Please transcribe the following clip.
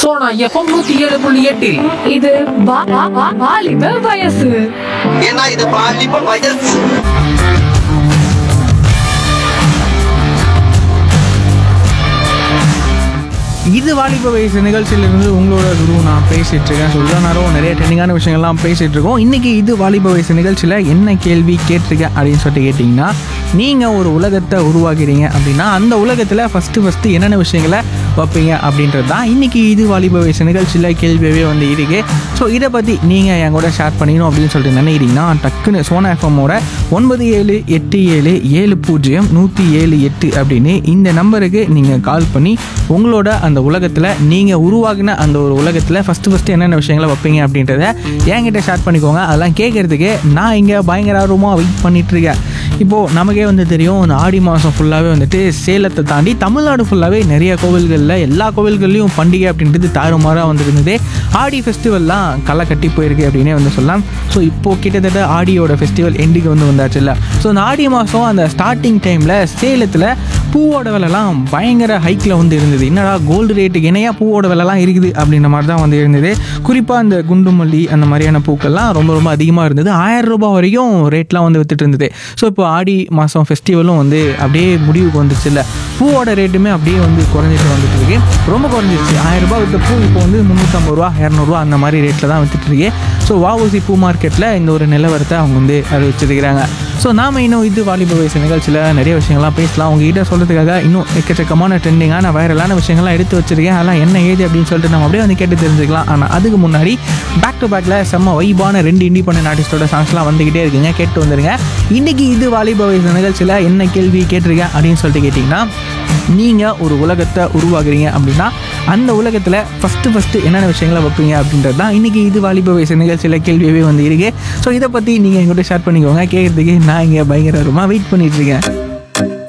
Sona FM நூத்தி ஏழு புள்ளி எட்டில் இது வா- வா- வா- வாலிப வயசு ஏன்னா இது பாலிப்ப வயசு இது வாலிப வயசு நிகழ்ச்சியிலிருந்து உங்களோட குரு நான் பேசிட்டு இருக்கேன் ஸோ இவ்வளோ நேரம் நிறைய ட்ரெண்டிங்கான விஷயங்கள்லாம் பேசிட்டு இருக்கோம் இன்னைக்கு இது வாலிப வயசு நிகழ்ச்சியில் என்ன கேள்வி கேட்டிருக்கேன் அப்படின்னு சொல்லிட்டு கேட்டிங்கன்னா நீங்கள் ஒரு உலகத்தை உருவாக்குறீங்க அப்படின்னா அந்த உலகத்தில் ஃபஸ்ட்டு ஃபஸ்ட்டு என்னென்ன விஷயங்களை வைப்பீங்க அப்படின்றது தான் இன்னைக்கு இது வாலிப வயசு நிகழ்ச்சியில் கேள்வியாகவே வந்து இருக்கு ஸோ இதை பற்றி நீங்கள் என் கூட ஷேர் பண்ணிக்கணும் அப்படின்னு சொல்லிட்டு நினைக்கிறீங்கன்னா டக்குன்னு சோனா எஃப்எம்மோட ஒன்பது ஏழு எட்டு ஏழு ஏழு பூஜ்ஜியம் நூற்றி ஏழு எட்டு அப்படின்னு இந்த நம்பருக்கு நீங்கள் கால் பண்ணி உங்களோட அந்த உலகத்தில் நீங்கள் உருவாகின அந்த ஒரு உலகத்தில் ஃபஸ்ட்டு ஃபஸ்ட்டு என்னென்ன விஷயங்களை வைப்பீங்க அப்படின்றத என்கிட்ட ஷேர் பண்ணிக்கோங்க அதெல்லாம் கேட்குறதுக்கு நான் இங்கே பயங்கர ஆர்வமாக வெயிட் பண்ணிட்டு இருக்கேன் இப்போது நமக்கே வந்து தெரியும் இந்த ஆடி மாதம் ஃபுல்லாகவே வந்துட்டு சேலத்தை தாண்டி தமிழ்நாடு ஃபுல்லாகவே நிறைய கோவில்களில் எல்லா கோவில்கள்லையும் பண்டிகை அப்படின்றது தாறுமாறாக வந்துருந்தது ஆடி ஃபெஸ்டிவல்லாம் களை கட்டி போயிருக்கு அப்படின்னே வந்து சொல்லலாம் ஸோ இப்போது கிட்டத்தட்ட ஆடியோட ஃபெஸ்டிவல் எண்டுக்கு வந்து வந்தாச்சுல்ல ஸோ இந்த ஆடி மாதம் அந்த ஸ்டார்டிங் டைமில் சேலத்தில் பூவோட விலைலாம் பயங்கர ஹைக்கில் வந்து இருந்தது என்னடா கோல்டு ரேட்டுக்கு இணையாக பூவோட விலைலாம் இருக்குது அப்படின்ற மாதிரி தான் வந்து இருந்தது குறிப்பாக அந்த குண்டுமல்லி அந்த மாதிரியான பூக்கள்லாம் ரொம்ப ரொம்ப அதிகமாக இருந்தது ஆயிரம் ரூபாய் வரைக்கும் ரேட்லாம் வந்து வித்துட்டு இருந்தது ஸோ இப்போ ஆடி மாதம் ஃபெஸ்டிவலும் வந்து அப்படியே முடிவுக்கு வந்துச்சு இல்லை பூவோட ரேட்டுமே அப்படியே வந்து குறைஞ்சிட்டு வந்துட்டு இருக்கு ரொம்ப குறைஞ்சிருச்சு ஆயிரம் ரூபாய் வித்த பூ இப்போ வந்து முந்நூற்றம்பது ரூபா இரநூறுவா அந்த மாதிரி ரேட்டில் தான் வித்துட்டு இருக்கு ஸோ வாவூசி பூ மார்க்கெட்டில் இந்த ஒரு நிலவரத்தை அவங்க வந்து அறிவிச்சிருக்கிறாங்க ஸோ நாம இன்னும் இது வாலிப வயசு நிகழ்ச்சியில் நிறைய விஷயங்கள்லாம் பேசலாம் உங்ககிட்ட சொல்கிறதுக்காக இன்னும் எக்கச்சக்கமான ட்ரெண்டிங்கான வைரலான விஷயங்கள்லாம் எடுத்து வச்சிருக்கேன் அதெல்லாம் என்ன ஏது அப்படின்னு சொல்லிட்டு நம்ம அப்படியே வந்து கேட்டு தெரிஞ்சுக்கலாம் ஆனால் அதுக்கு முன்னாடி பேக் டு பேக்கில் செம்ம வைபான ரெண்டு இண்டிபெண்டன்ட் ஆர்டிஸ்டோட சாங்ஸ்லாம் வந்துக்கிட்டே இருக்குங்க கேட்டு வந்துருங்க இன்னைக்கு இது வாலிப வயசு நிகழ்ச்சியில் என்ன கேள்வி கேட்டிருக்கேன் அப்படின்னு சொல்லிட்டு கேட்டிங்கன்னா நீங்கள் ஒரு உலகத்தை உருவாக்குறீங்க அப்படின்னா அந்த உலகத்தில் ஃபஸ்ட்டு ஃபஸ்ட்டு என்னென்ன விஷயங்களை வைப்பீங்க அப்படின்றது தான் இன்றைக்கி இது வாலிப வயசு நிகழ்ச்சியில் கேள்வியவே வந்து இருக்கு ஸோ இதை பற்றி நீங்கள் எங்கிட்ட ஷேர் பண்ணிக்கோங்க கேட்குறதுக்கு நான் இங்கே பயங்கரமாக வெயிட் பண்ணிட்டு இருக்கேன்